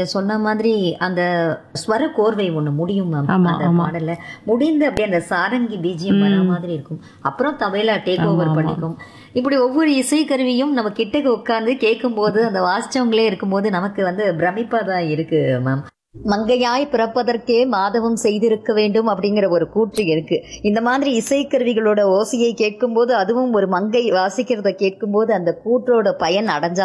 நீங்க சொன்ன மாதிரி அந்த ஸ்வர கோர்வை ஒண்ணு முடியும் மேம் ஆமா, அந்த ஆமா. பாடல்ல முடிந்து அப்படியே அந்த சாரங்கி பீஜியம் வர மாதிரி இருக்கும் அப்புறம் தபேலா டேக் ஓவர் பண்ணிக்கும் இப்படி ஒவ்வொரு இசைக்கருவியும் நம்ம கிட்டக்கு உட்கார்ந்து கேட்கும்போது அந்த வாசிச்சவங்களே இருக்கும்போது நமக்கு வந்து பிரமிப்பா தான் இருக்கு மேம் மங்கையாய் பிறப்பதற்கே மாதவம் செய்திருக்க வேண்டும் அப்படிங்கிற ஒரு கூற்று இருக்கு இந்த மாதிரி இசைக்கருவிகளோட ஓசையை கேட்கும்போது அதுவும் ஒரு மங்கை வாசிக்கிறத கேட்கும்போது அந்த கூற்றோட பயன் அடைஞ்சா